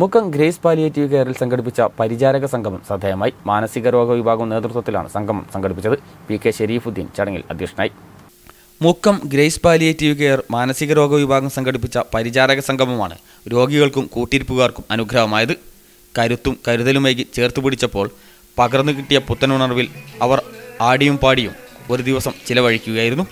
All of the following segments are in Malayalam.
മുക്കം ഗ്രേസ് പാലിയേറ്റീവ് കെയറിൽ സംഘടിപ്പിച്ച പരിചാരക സംഗമം ശ്രദ്ധേയമായി മാനസിക രോഗ വിഭാഗം നേതൃത്വത്തിലാണ് സംഗമം സംഘടിപ്പിച്ചത് പി കെ ഷെരീഫുദ്ദീൻ ചടങ്ങിൽ അധ്യക്ഷനായി മുക്കം ഗ്രേസ് പാലിയേറ്റീവ് കെയർ മാനസിക രോഗ വിഭാഗം സംഘടിപ്പിച്ച പരിചാരക സംഗമമാണ് രോഗികൾക്കും കൂട്ടിരിപ്പുകാർക്കും അനുഗ്രഹമായത് കരുത്തും കരുതലുമേകി ചേർത്ത് പിടിച്ചപ്പോൾ പകർന്നു കിട്ടിയ പുത്തനുണർവിൽ അവർ ആടിയും പാടിയും ഒരു ദിവസം ചിലവഴിക്കുകയായിരുന്നു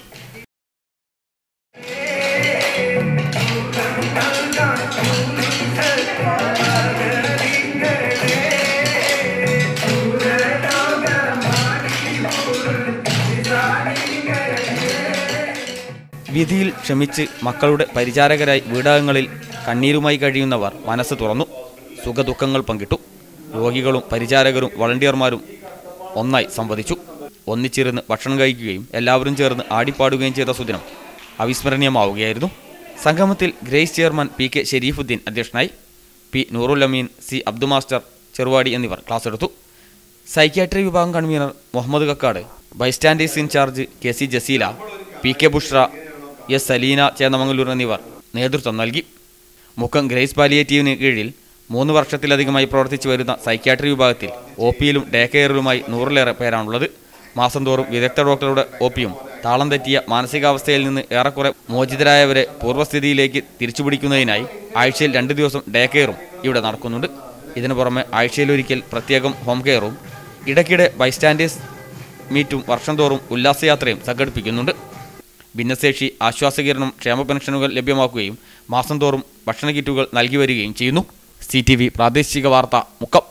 വിധിയിൽ ക്ഷമിച്ച് മക്കളുടെ പരിചാരകരായി വീടകങ്ങളിൽ കണ്ണീരുമായി കഴിയുന്നവർ മനസ്സ് തുറന്നു സുഖദുഃഖങ്ങൾ പങ്കിട്ടു രോഗികളും പരിചാരകരും വളണ്ടിയർമാരും ഒന്നായി സംവദിച്ചു ഒന്നിച്ചിരുന്ന് ഭക്ഷണം കഴിക്കുകയും എല്ലാവരും ചേർന്ന് ആടിപ്പാടുകയും ചെയ്ത സുദിനം അവിസ്മരണീയമാവുകയായിരുന്നു സംഗമത്തിൽ Grace chairman P K Sherifuddin അധ്യക്ഷനായി P Noorul Ameen C Abdu master Cheruvadi എന്നിവർ ക്ലാസ് എടുത്തു സൈക്യാട്രി വിഭാഗം convener Muhammad Kakkad bystanders in charge K C Jaseela P K Bushra S Saleena Chennamangaloor എന്നിവർ നേതൃത്വം നൽകി മുക്കം ഗ്രേസ് പാലിയേറ്റീവിന് കീഴിൽ മൂന്ന് വർഷത്തിലധികമായി പ്രവർത്തിച്ചു വരുന്ന സൈക്യാട്രി വിഭാഗത്തിൽ ഒ പിയിലും ഡേ കെയറിലുമായി നൂറിലേറെ പേരാണുള്ളത് മാസം തോറും വിദഗ്ധ ഡോക്ടറുടെ ഒ പിയും താളം തെറ്റിയ മാനസികാവസ്ഥയിൽ നിന്ന് ഏറെക്കുറെ മോചിതരായവരെ പൂർവ്വസ്ഥിതിയിലേക്ക് തിരിച്ചുപിടിക്കുന്നതിനായി ആഴ്ചയിൽ രണ്ട് ദിവസം ഡേ കെയറും ഇവിടെ നടക്കുന്നുണ്ട് ഇതിനു പുറമെ ആഴ്ചയിലൊരിക്കൽ പ്രത്യേകം ഹോം കെയറും ഇടയ്ക്കിടെ ബൈസ്റ്റാൻഡേഴ്സ് മീറ്റും വർഷം തോറും ഉല്ലാസയാത്രയും സംഘടിപ്പിക്കുന്നുണ്ട് ഭിന്നശേഷി ആശ്വാസകിരണം ക്ഷേമ പെൻഷനുകൾ ലഭ്യമാക്കുകയും മാസം തോറും ഭക്ഷണ കിറ്റുകൾ നൽകി വരികയും ചെയ്യുന്നു സി ടി വി പ്രാദേശിക വാർത്ത മുക്കം